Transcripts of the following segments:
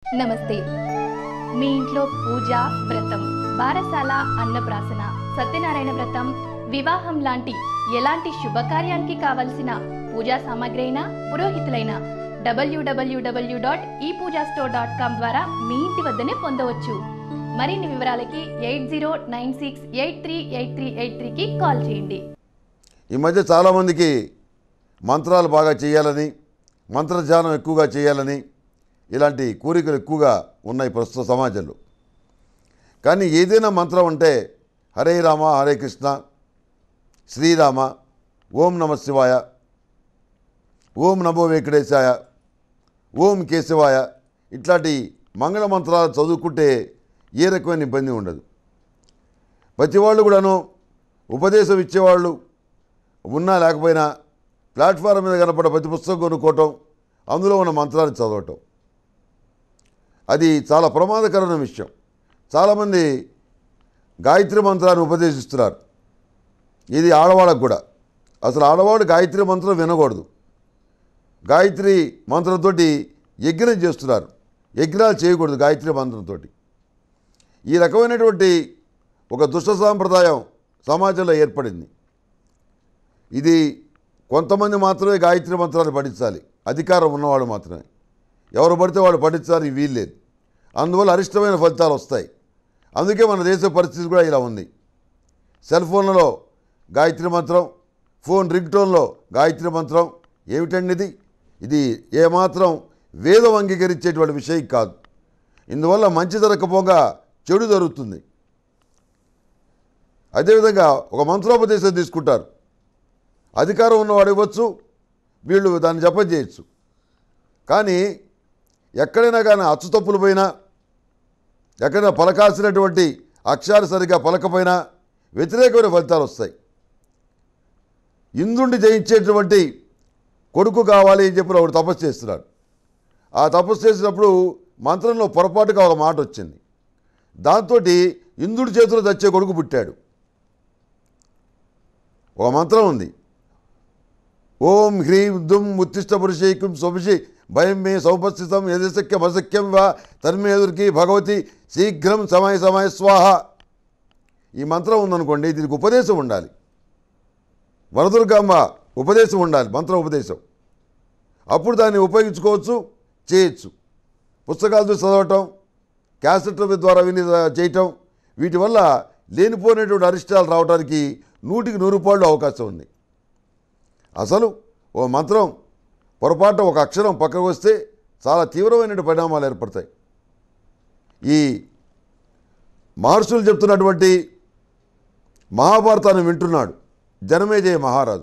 నమస్తే మీ ఇంట్లో పూజ వ్రతం బారసాల అన్నప్రాసన సత్యనారాయణ వ్రతం వివాహం లాంటి ఎలాంటి శుభకార్యానికి కావలసిన పూజా సామాగ్రి అయినా పురోహితులైన డబ్ల్యూడబ్ల్యూడబ్ల్యూ డాట్ ఈ పూజా స్టోర్ డాట్ కామ్ ద్వారా మీ ఇంటి వద్దనే పొందవచ్చు మరిన్ని వివరాలకి eight zero nine six eight three eight three eight త్రీకి కాల్ చేయండి ఈ మధ్య చాలామందికి మంత్రాలు బాగా చేయాలని మంత్రధ్యానం ఎక్కువగా చేయాలని ఇలాంటి కోరికలు ఎక్కువగా ఉన్నాయి ప్రస్తుత సమాజంలో కానీ ఏదైనా మంత్రం అంటే హరే రామ హరే కృష్ణ శ్రీరామ ఓం నమ శివాయ ఓం నమో వెంకటేశాయ ఓం కేశవాయ ఇట్లాంటి మంగళ మంత్రాలు చదువుకుంటే ఏ రకమైన ఇబ్బంది ఉండదు ప్రతి వాళ్ళు కూడాను ఉపదేశం ఇచ్చేవాళ్ళు ఉన్నా లేకపోయినా ప్లాట్ఫారం మీద కనపడ ప్రతి పుస్తకం కొనుక్కోవటం అందులో ఉన్న మంత్రాన్ని చదవటం అది చాలా ప్రమాదకరమైన విషయం చాలామంది గాయత్రి మంత్రాన్ని ఉపదేశిస్తున్నారు ఇది ఆడవాళ్ళకు కూడా అసలు ఆడవాళ్ళు గాయత్రి మంత్రం వినకూడదు గాయత్రి మంత్రంతో యజ్ఞం చేస్తున్నారు యజ్ఞాలు చేయకూడదు గాయత్రి మంత్రంతో ఈ రకమైనటువంటి ఒక దుష్ట సాంప్రదాయం సమాజంలో ఏర్పడింది ఇది కొంతమంది మాత్రమే గాయత్రి మంత్రాన్ని పఠించాలి అధికారం ఉన్నవాడు మాత్రమే ఎవరు పడితే వాడు పఠించాలి వీల్లేదు అందువల్ల అరిష్టమైన ఫలితాలు వస్తాయి అందుకే మన దేశ పరిస్థితి కూడా ఇలా ఉంది సెల్ ఫోన్లలో గాయత్రి మంత్రం ఫోన్ రింగ్ టోన్లో గాయత్రి మంత్రం ఏమిటండి ఇది ఇది ఏమాత్రం వేదం అంగీకరించేటువంటి విషయం కాదు ఇందువల్ల మంచి జరగకపోగా చెడు జరుగుతుంది అదేవిధంగా ఒక మంత్రోపదేశం తీసుకుంటారు అధికారం ఉన్నవాడు ఇవ్వచ్చు వీళ్ళు దాన్ని జపం చేయొచ్చు కానీ ఎక్కడైనా కానీ అచ్చు తప్పులు పోయినా ఎక్కడైనా పలకాల్సినటువంటి అక్షరాలు సరిగా పలకపోయినా వ్యతిరేకమైన ఫలితాలు వస్తాయి ఇంద్రుణ్ణి జయించేటువంటి కొడుకు కావాలి అని చెప్పి ఒకడు తపస్సు చేస్తున్నాడు ఆ తపస్సు చేసినప్పుడు మంత్రంలో పొరపాటుగా ఒక మాట వచ్చింది దాంతో ఇంద్రుడి చేతిలో తెచ్చే కొడుకు పుట్టాడు ఒక మంత్రం ఉంది ఓం హ్రీం దుమ్ ఉత్తిష్ట పురుషైకం స్వభిషి భయం మే సౌపస్థితం యదశక్యం అశక్యం వా తన్మేదురికి భగవతి శీఘ్రం సమయ సమయ స్వాహ ఈ మంత్రం ఉందనుకోండి దీనికి ఉపదేశం ఉండాలి వరదుర్గమ్మ ఉపదేశం ఉండాలి మంత్ర ఉపదేశం అప్పుడు దాన్ని ఉపయోగించుకోవచ్చు చేయొచ్చు పుస్తకాలతో చదవటం క్యాసెట్ల ద్వారా విని చేయటం వీటి వల్ల లేనిపోయినటువంటి అరిష్టాలు రావడానికి నూటికి నూరు పాళ్ళు అవకాశం ఉంది అసలు ఓ మంత్రం పొరపాటు ఒక అక్షరం పక్కకు వస్తే చాలా తీవ్రమైన పరిణామాలు ఏర్పడతాయి ఈ మహర్షులు చెప్తున్నటువంటి మహాభారతాన్ని వింటున్నాడు జనమేజయ మహారాజు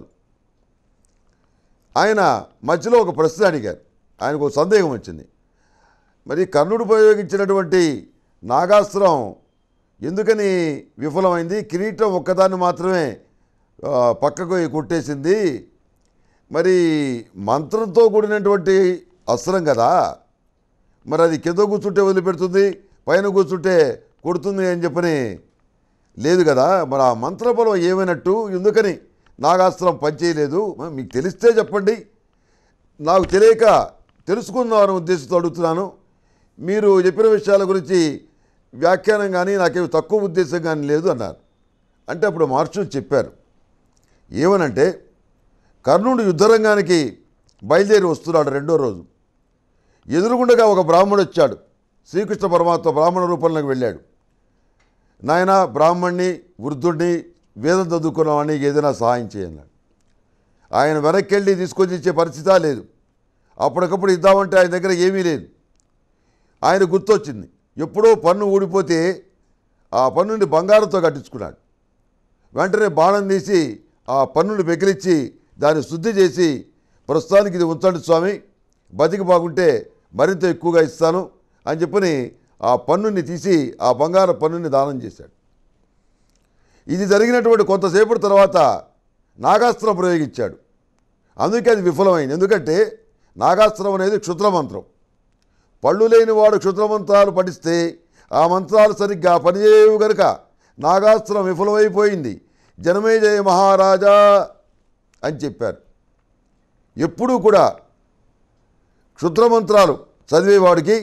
ఆయన మధ్యలో ఒక ప్రశ్న అడిగారు ఆయనకు ఒక సందేహం వచ్చింది మరి కర్ణుడు ప్రయోగించినటువంటి నాగాస్త్రం ఎందుకని విఫలమైంది కిరీటం ఒక్కదాన్ని మాత్రమే ఆ, పక్కకు కొట్టేసింది మరి మంత్రంతో కూడినటువంటి అస్త్రం కదా మరి అది కింద కూర్చుంటే వదిలిపెడుతుంది పైన కూర్చుంటే కొడుతుంది అని చెప్పని లేదు కదా మరి ఆ మంత్రబలం ఏమైనట్టు ఎందుకని నాగాస్త్రం పనిచేయలేదు మరి మీకు తెలిస్తే చెప్పండి నాకు తెలియక తెలుసుకుందామనే ఉద్దేశంతో అడుగుతున్నాను మీరు చెప్పిన విషయాల గురించి వ్యాఖ్యానం కానీ నాకేమి తక్కువ ఉద్దేశం కానీ లేదు అన్నారు అంటే అప్పుడు మహర్షులు చెప్పారు ఏమనంటే కర్ణుడు యుద్ధరంగానికి బయలుదేరి వస్తున్నాడు రెండో రోజు ఎదురుగుండగా ఒక బ్రాహ్మణుడు వచ్చాడు శ్రీకృష్ణ పరమాత్మ బ్రాహ్మణ రూపంలోకి వెళ్ళాడు నాయన బ్రాహ్మణ్ణి వృద్ధుడిని వేదం చదువుకున్నవాడిని ఏదైనా సహాయం చేయన్నాడు ఆయన వెనక్కి వెళ్ళి తీసుకొచ్చి ఇచ్చే పరిస్థితి లేదు అప్పటికప్పుడు ఇద్దామంటే ఆయన దగ్గర ఏమీ లేదు ఆయన గుర్తొచ్చింది ఎప్పుడో పన్ను ఊడిపోతే ఆ పన్నుని బంగారంతో కట్టించుకున్నాడు వెంటనే బాణం తీసి ఆ పన్నుని పెకిలిచ్చి దాన్ని శుద్ధి చేసి ప్రస్తుతానికి ఇది ఉంచండి స్వామి బతికి బాగుంటే మరింత ఎక్కువగా ఇస్తాను అని చెప్పని ఆ పన్నుని తీసి ఆ బంగారు పన్నుని దానం చేశాడు ఇది జరిగినటువంటి కొంతసేపటి తర్వాత నాగాస్త్రం ప్రయోగించాడు అందుకే అది విఫలమైంది ఎందుకంటే నాగాస్త్రం అనేది క్షుద్ర మంత్రం పళ్ళు లేని వాడు క్షుద్ర మంత్రాలు పఠిస్తే ఆ మంత్రాలు సరిగ్గా పనిచేయవు గనుక నాగాస్త్రం విఫలమైపోయింది జనమే జయ మహారాజా అని చెప్పారు ఎప్పుడూ కూడా క్షుద్ర మంత్రాలు చదివేవాడికి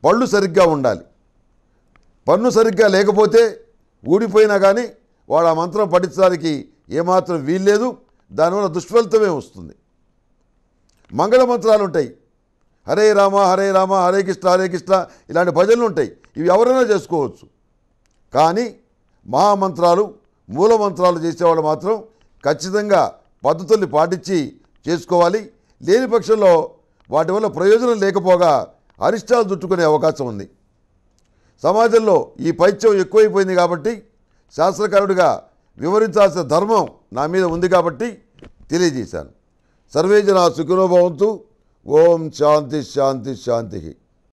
పళ్ళు సరిగ్గా ఉండాలి పన్ను సరిగ్గా లేకపోతే ఊడిపోయినా కానీ వాడు ఆ మంత్రం పఠించడానికి ఏమాత్రం వీల్లేదు దానివల్ల దుష్ఫలితమే వస్తుంది మంగళ మంత్రాలు ఉంటాయి హరే రామ హరే రామ హరే కృష్ణ హరే కృష్ణ ఇలాంటి భజనలు ఉంటాయి ఇవి ఎవరైనా చేసుకోవచ్చు కానీ మహామంత్రాలు మూల మంత్రాలు చేసేవాళ్ళు మాత్రం ఖచ్చితంగా పద్ధతుల్ని పాటించి చేసుకోవాలి లేని పక్షంలో వాటి వల్ల ప్రయోజనం లేకపోగా అరిష్టాలు చుట్టుకునే అవకాశం ఉంది సమాజంలో ఈ పైత్యం ఎక్కువైపోయింది కాబట్టి శాస్త్రకారుడిగా వివరించాల్సిన ధర్మం నా మీద ఉంది కాబట్టి తెలియజేశాను సర్వే జన సుఖినో భవంతు ఓం శాంతి శాంతి శాంతి